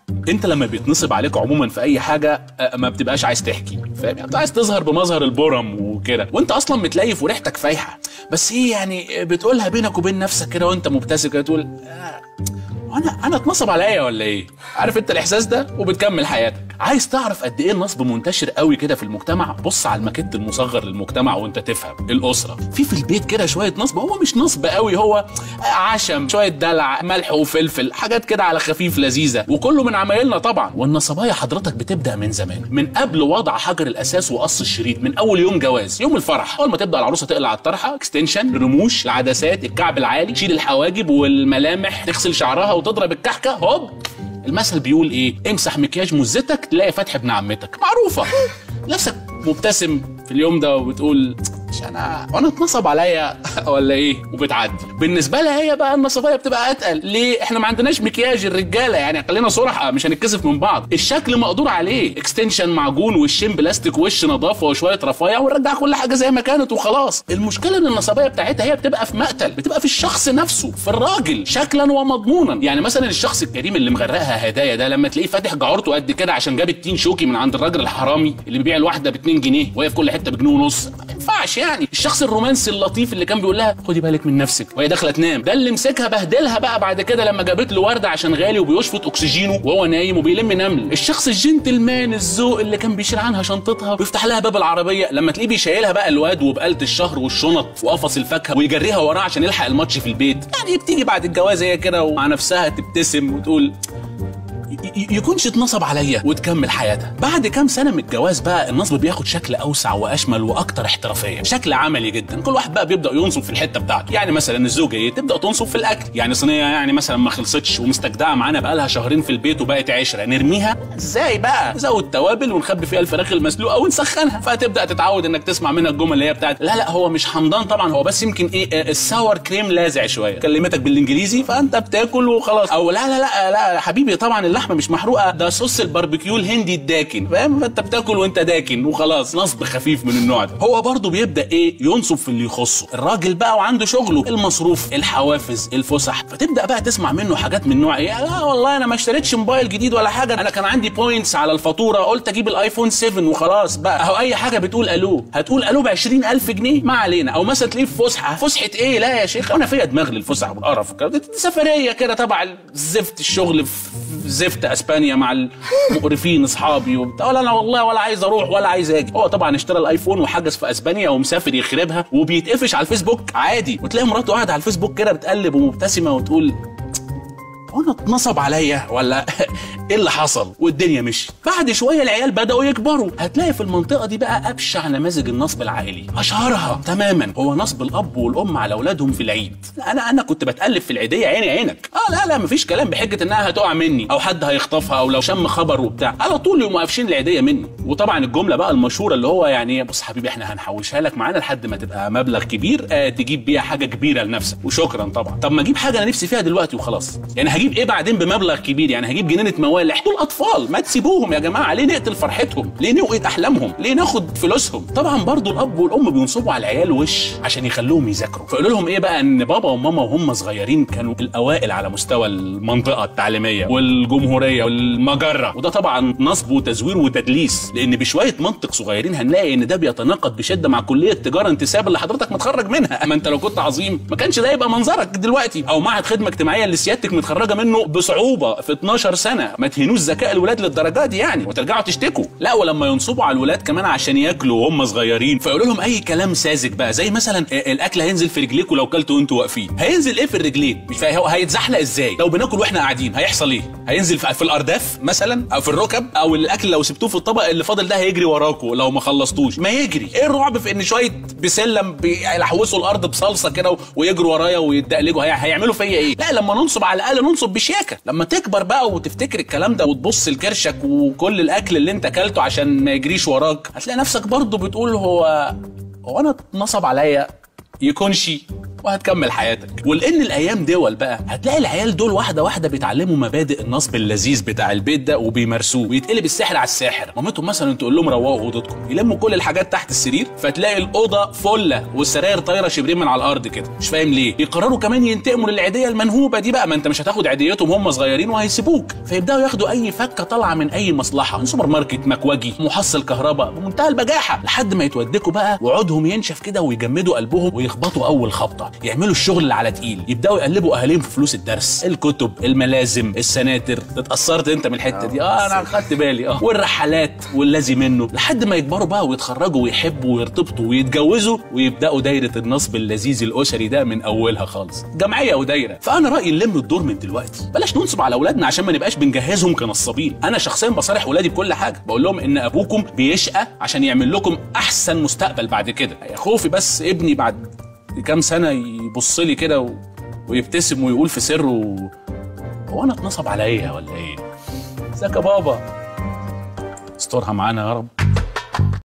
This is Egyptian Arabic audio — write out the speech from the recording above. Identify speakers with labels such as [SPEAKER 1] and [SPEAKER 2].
[SPEAKER 1] انت لما بيتنصب عليك عموما في اي حاجه آه، ما بتبقاش عايز تحكي فاهم يعني عايز تظهر بمظهر البرم وكده وانت اصلا متليف وريحتك فايحه بس ايه يعني بتقولها بينك وبين نفسك كده وانت مبتسم كده تقول آه، انا انا اتنصب عليا ولا ايه عارف انت الاحساس ده وبتكمل حياتك عايز تعرف قد ايه النصب منتشر قوي كده في المجتمع بص على الماكيت المصغر للمجتمع وانت تفهم الاسره في في البيت كده شويه نصب هو مش نصب قوي هو عشم شويه دلع ملح وفلفل حاجات كده على خفيف لذيذه وكله من عمايلنا طبعا والنصبايه حضرتك بتبدا من زمان من قبل وضع حجر الاساس وقص الشريط من اول يوم جواز يوم الفرح اول ما تبدا العروسه تقلع الطرحه اكستنشن رموش العدسات الكعب العالي تشيل الحواجب والملامح تغسل شعرها وتضرب الكحكه هوب المثل بيقول ايه امسح مكياج مزتك تلاقي فتح ابن عمتك معروفه نفسك مبتسم في اليوم ده وبتقول مش انا وانا اتنصب عليا ولا ايه وبتعدي بالنسبه لها هي بقى النصبايه بتبقى اتقل ليه احنا ما عندناش مكياج الرجاله يعني خلينا صراحه مش هنتكسف من بعض الشكل مقدور عليه اكستنشن معجون وشين بلاستيك وش نظافه وشويه رفايع ونرجع كل حاجه زي ما كانت وخلاص المشكله ان النصبايه بتاعتها هي بتبقى في مقتل بتبقى في الشخص نفسه في الراجل شكلا ومضمونا يعني مثلا الشخص الكريم اللي مغرقها هدايا ده لما تلاقيه فاتح جعورته قد كده عشان جاب التين شوكي من عند الراجل الحرامي اللي بيبيع الواحده ب 2 جنيه وهي في كل حته بجنيه ونص ما ينفعش يعني الشخص الرومانسي اللطيف اللي كان بيقول لها خدي بالك من نفسك وهي داخله تنام ده اللي مسكها بهدلها بقى بعد كده لما جابت له ورده عشان غالي وبيشفط اكسجينه وهو نايم وبيلم نمل الشخص الجنتلمان الذوق اللي كان بيشيل عنها شنطتها ويفتح لها باب العربيه لما تلاقيه بيشيلها بقى الواد وبقاله الشهر والشنط وقفص الفاكهه ويجريها وراه عشان يلحق الماتش في البيت يعني بتيجي بعد الجواز هي كده ومع نفسها تبتسم وتقول ي- ي- يكونش اتنصب عليا وتكمل حياتها بعد كام سنه من الجواز بقى النصب بياخد شكل اوسع واشمل واكتر احترافيه شكل عملي جدا كل واحد بقى بيبدا ينصب في الحته بتاعته يعني مثلا الزوجه ايه تبدا تنصب في الاكل يعني صينيه يعني مثلا ما خلصتش ومستجدعه معانا بقى لها شهرين في البيت وبقت عشره نرميها ازاي بقى نزود توابل ونخبي فيها الفراخ المسلوقه ونسخنها فتبدا تتعود انك تسمع منها الجمل اللي هي بتاعت لا لا هو مش حمضان طبعا هو بس يمكن ايه آه، الساور كريم لاذع شويه كلمتك بالانجليزي فانت بتاكل وخلاص او لا لا لا لا يا حبيبي طبعا اللحمه مش محروقه ده صوص الباربيكيو الهندي الداكن فاهم فانت بتاكل وانت داكن وخلاص نصب خفيف من النوع ده هو برضه بيبدا ايه ينصب في اللي يخصه الراجل بقى وعنده شغله المصروف الحوافز الفسح فتبدا بقى تسمع منه حاجات من نوع ايه لا والله انا ما اشتريتش موبايل جديد ولا حاجه انا كان عندي بوينتس على الفاتوره قلت اجيب الايفون 7 وخلاص بقى اهو اي حاجه بتقول الو هتقول الو ب 20000 جنيه ما علينا او مثلا تلاقيه في فسحه فسحه ايه لا يا شيخ انا فيا دماغ للفسح والقرف والكلام ده. دي سفريه كده تبع زفت الشغل في زفت اسبانيا مع المقرفين اصحابي وبتاع ولا انا والله ولا عايز اروح ولا عايز اجي هو طبعا اشترى الايفون وحجز في اسبانيا ومسافر يخربها وبيتقفش على الفيسبوك عادي وتلاقي مراته قاعده على الفيسبوك كده بتقلب ومبتسمه وتقول هو انا اتنصب عليا ولا ايه اللي حصل والدنيا مشيت بعد شويه العيال بداوا يكبروا هتلاقي في المنطقه دي بقى ابشع نماذج النصب العائلي اشهرها تماما هو نصب الاب والام على اولادهم في العيد انا انا كنت بتالف في العيديه عيني عينك اه لا لا مفيش كلام بحجه انها هتقع مني او حد هيخطفها او لو شم خبر وبتاع على طول يقوموا قافشين العيديه مني وطبعا الجمله بقى المشهوره اللي هو يعني بص حبيبي احنا هنحوشها لك معانا لحد ما تبقى مبلغ كبير آه تجيب بيها حاجه كبيره لنفسك وشكرا طبعا طب ما اجيب حاجه انا نفسي فيها دلوقتي وخلاص يعني هجيب ايه بعدين بمبلغ كبير يعني هجيب جنينه موالح دول اطفال ما تسيبوهم يا جماعه ليه نقتل فرحتهم ليه نوقت احلامهم ليه ناخد فلوسهم طبعا برضو الاب والام بينصبوا على العيال وش عشان يخلوهم يذاكروا فيقولوا لهم ايه بقى ان بابا وماما وهم صغيرين كانوا الاوائل على مستوى المنطقه التعليميه والجمهوريه والمجره وده طبعا نصب وتزوير وتدليس لان بشويه منطق صغيرين هنلاقي ان ده بيتناقض بشده مع كليه تجاره انتساب اللي حضرتك متخرج منها اما انت لو كنت عظيم ما كانش ده يبقى منظرك دلوقتي او معهد خدمه اجتماعيه اللي سيادتك متخرجه منه بصعوبه في 12 سنه ما تهينوش ذكاء الولاد للدرجه دي يعني وترجعوا تشتكوا لا ولما ينصبوا على الولاد كمان عشان ياكلوا وهم صغيرين فيقولوا لهم اي كلام ساذج بقى زي مثلا آه، الاكل هينزل في رجليكوا لو كلتوا وانتوا واقفين هينزل ايه في الرجلين مش فاهم هو هيتزحلق ازاي لو بناكل واحنا قاعدين هيحصل ايه هينزل في في الارداف مثلا او في الركب او الاكل لو سبتوه في الطبق اللي فاضل ده هيجري وراكوا لو ما خلصتوش ما يجري ايه الرعب في ان شويه بسلم بيلحوسوا الارض بصلصه كده و- ويجروا ورايا ويتدقلجوا هي- هيعملوا فيا ايه لا لما ننصب على الاقل ننصب بشياكه لما تكبر بقى وتفتكر الكلام ده وتبص لكرشك وكل الاكل اللي انت اكلته عشان ما يجريش وراك هتلاقي نفسك برضه بتقول هو هو انا اتنصب عليا يكونش وهتكمل حياتك ولان الايام دول بقى هتلاقي العيال دول واحده واحده بيتعلموا مبادئ النصب اللذيذ بتاع البيت ده وبيمارسوه ويتقلب السحر على الساحر مامتهم مثلا تقول لهم روقوا اوضتكم يلموا كل الحاجات تحت السرير فتلاقي الاوضه فله والسراير طايره شبرين من على الارض كده مش فاهم ليه يقرروا كمان ينتقموا للعيديه المنهوبه دي بقى ما انت مش هتاخد عيديتهم هم صغيرين وهيسيبوك فيبداوا ياخدوا اي فكه طالعه من اي مصلحه من سوبر ماركت مكوجي محصل كهرباء بمنتهى البجاحه لحد ما يتودكوا بقى وعودهم ينشف كده ويجمدوا قلبهم ويخبطوا اول خبطه يعملوا الشغل اللي على تقيل يبداوا يقلبوا اهاليهم في فلوس الدرس الكتب الملازم السناتر اتاثرت انت من الحته دي اه انا خدت بالي اه والرحلات والذي منه لحد ما يكبروا بقى ويتخرجوا ويحبوا ويرتبطوا ويتجوزوا ويبداوا دايره النصب اللذيذ الاسري ده من اولها خالص جمعيه ودايره فانا رايي نلم الدور من دلوقتي بلاش ننصب على اولادنا عشان ما نبقاش بنجهزهم كنصابين انا شخصيا بصارح اولادي بكل حاجه بقول لهم ان ابوكم بيشقى عشان يعمل لكم احسن مستقبل بعد كده يا خوفي بس ابني بعد كام سنه يبص لي كده و... ويبتسم ويقول في سره هو انا اتنصب عليا ولا ايه ازيك يا بابا استرها معانا يا رب